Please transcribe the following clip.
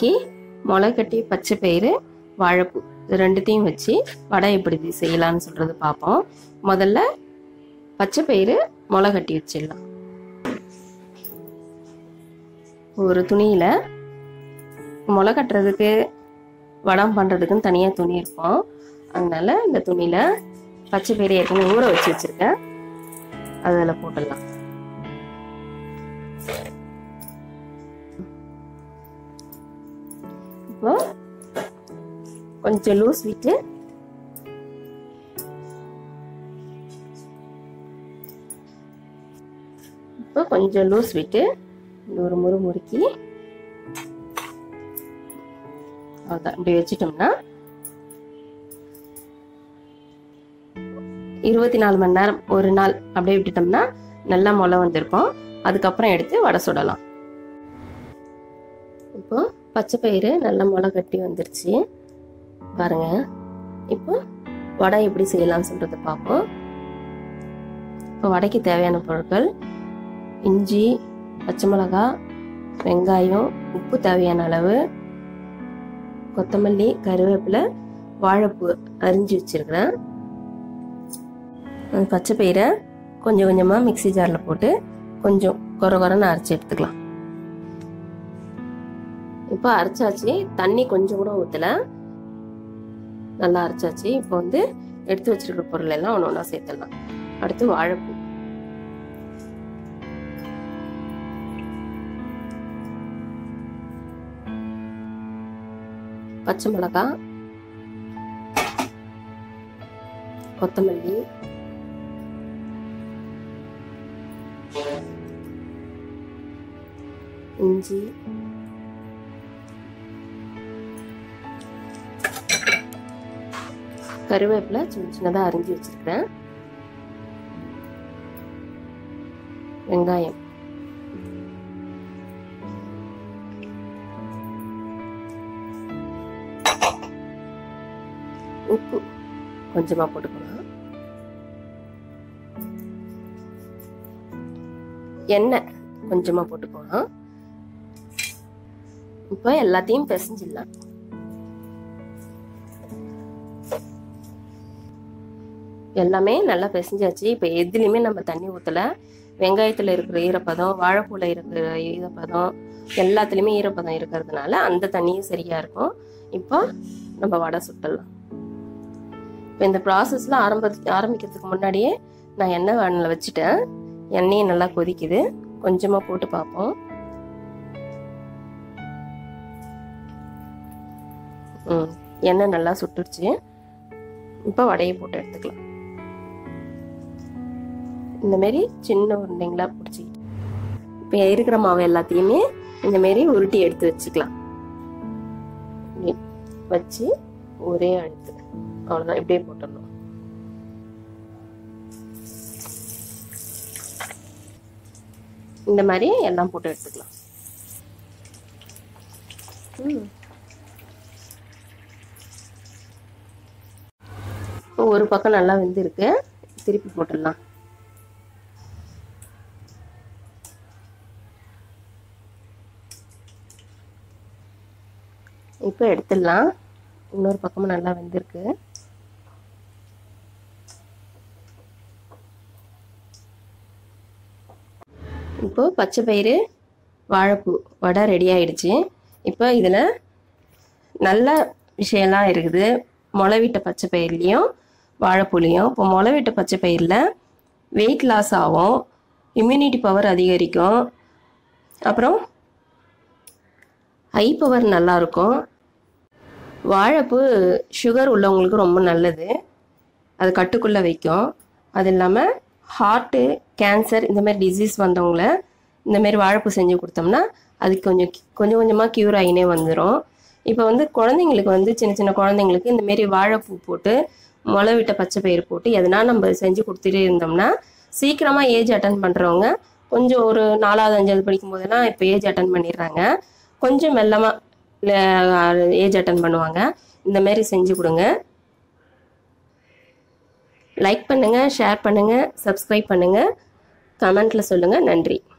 இன்னைக்கு முளைக்கட்டி பச்சை பயிறு வாழைப்பூ இது ரெண்டுத்தையும் வச்சு வடை எப்படி செய்யலாம்னு சொல்கிறது பார்ப்போம் முதல்ல பச்சை பயிறு முளை கட்டி வச்சிடலாம் ஒரு துணியில் முளை கட்டுறதுக்கு வடம் பண்ணுறதுக்குன்னு தனியாக துணி இருக்கும் அதனால இந்த துணியில் பச்சை பயிறு ஏற்கனவே ஊற வச்சு வச்சுருக்கேன் அதில் போட்டுடலாம் இப்போ கொஞ்சம் லூஸ் விட்டு இப்போ கொஞ்சம் லூஸ் விட்டு ஒரு முறு முறுக்கி அவ்வளோதான் இப்படி வச்சிட்டோம்னா இருபத்தி நாலு மணி நேரம் ஒரு நாள் அப்படியே விட்டுட்டோம்னா நல்லா முளை வந்திருக்கும் அதுக்கப்புறம் எடுத்து வடை சுடலாம் இப்போ பச்சை பயிறு நல்லா முளை கட்டி வந்துருச்சு பாருங்க இப்போ வடை எப்படி செய்யலாம்னு சொல்றத பார்ப்போம் இப்போ வடைக்கு தேவையான பொருட்கள் இஞ்சி பச்சை மிளகாய் வெங்காயம் உப்பு தேவையான அளவு கொத்தமல்லி கருவேப்பிலை வாழைப்பூ அரிஞ்சு வச்சிருக்கிறேன் பச்சை பயிரை கொஞ்சம் கொஞ்சமாக மிக்சி ஜாரில் போட்டு கொஞ்சம் குறை குறைன்னு அரைச்சி எடுத்துக்கலாம் இப்போ அரைச்சாச்சு தண்ணி கொஞ்சம் கூட ஊற்றல நல்லா அரைச்சாச்சு இப்போ வந்து எடுத்து வச்சிருக்கிற பொருள் எல்லாம் ஒன்று ஒன்றா சேர்த்துடலாம் அடுத்து வாழைப்பூ பச்சை மிளகாய் கொத்தமல்லி இஞ்சி கருவேப்பிலை சின்ன சின்னதாக அரிஞ்சு வச்சிருக்கிறேன் வெங்காயம் உப்பு கொஞ்சமாக போட்டுக்கலாம் எண்ணெய் கொஞ்சமாக போட்டுக்கலாம் இப்போ எல்லாத்தையும் பிசைஞ்சிடலாம் எல்லாமே நல்லா பிசைஞ்சாச்சு இப்போ எதுலேயுமே நம்ம தண்ணி ஊற்றலை வெங்காயத்தில் இருக்கிற ஈரப்பதம் வாழைப்பூவில் இருக்கிற ஈரப்பதம் எல்லாத்துலேயுமே ஈரப்பதம் இருக்கிறதுனால அந்த தண்ணியும் சரியாக இருக்கும் இப்போ நம்ம வடை சுட்டலாம் இப்போ இந்த ப்ராசஸில் ஆரம்ப ஆரம்பிக்கிறதுக்கு முன்னாடியே நான் எண்ணெய் வானில் வச்சுட்டேன் எண்ணெயும் நல்லா கொதிக்குது கொஞ்சமாக போட்டு பார்ப்போம் ம் எண்ணெய் நல்லா சுட்டுடுச்சு இப்போ வடையை போட்டு எடுத்துக்கலாம் இந்த மாரி சின்ன உருண்டைங்களா பிடிச்சிக்கிட்டு இப்போ இருக்கிற மாவு எல்லாத்தையுமே இந்த மாரி உருட்டி எடுத்து வச்சுக்கலாம் வச்சு ஒரே அழுத்து அவ்வளோதான் இப்படியே போட்டுடணும் இந்த மாதிரி எல்லாம் போட்டு எடுத்துக்கலாம் இப்போ ஒரு பக்கம் நல்லா வெந்திருக்கு திருப்பி போட்டுடலாம் இப்போ எடுத்துடலாம் இன்னொரு பக்கமும் நல்லா வெந்திருக்கு இப்போ பச்சை பயிறு வாழைப்பூ வடை ரெடி ஆயிடுச்சு இப்போ இதில் நல்ல விஷயம்லாம் இருக்குது முளைவிட்ட பச்சை பயிர்லேயும் வாழைப்பூலையும் இப்போ முளைவிட்ட பச்சை பயிரில் வெயிட் லாஸ் ஆகும் இம்யூனிட்டி பவர் அதிகரிக்கும் அப்புறம் ஹை பவர் நல்லாயிருக்கும் வாழைப்பூ சுகர் உள்ளவங்களுக்கு ரொம்ப நல்லது அது கட்டுக்குள்ளே வைக்கும் அது இல்லாமல் ஹார்ட்டு கேன்சர் இந்த மாதிரி டிசீஸ் வந்தவங்கள இந்த மாதிரி வாழைப்பூ செஞ்சு கொடுத்தோம்னா அது கொஞ்சம் கொஞ்சம் கொஞ்சமாக க்யூர் ஆகினே வந்துடும் இப்போ வந்து குழந்தைங்களுக்கு வந்து சின்ன சின்ன குழந்தைங்களுக்கு இந்த மாரி வாழைப்பூ போட்டு முளை விட்ட பச்சை பயிர் போட்டு எதனா நம்ம செஞ்சு கொடுத்துட்டே இருந்தோம்னா சீக்கிரமாக ஏஜ் அட்டன் பண்ணுறவங்க கொஞ்சம் ஒரு நாலாவது அஞ்சாவது படிக்கும் போதெல்லாம் இப்போ ஏஜ் அட்டன் பண்ணிடுறாங்க கொஞ்சம் மெல்லமாக ஏஜ் அட்டன் பண்ணுவாங்க இந்த மாதிரி செஞ்சு கொடுங்க லைக் பண்ணுங்கள் ஷேர் பண்ணுங்கள் சப்ஸ்கிரைப் பண்ணுங்கள் கமெண்ட்டில் சொல்லுங்கள் நன்றி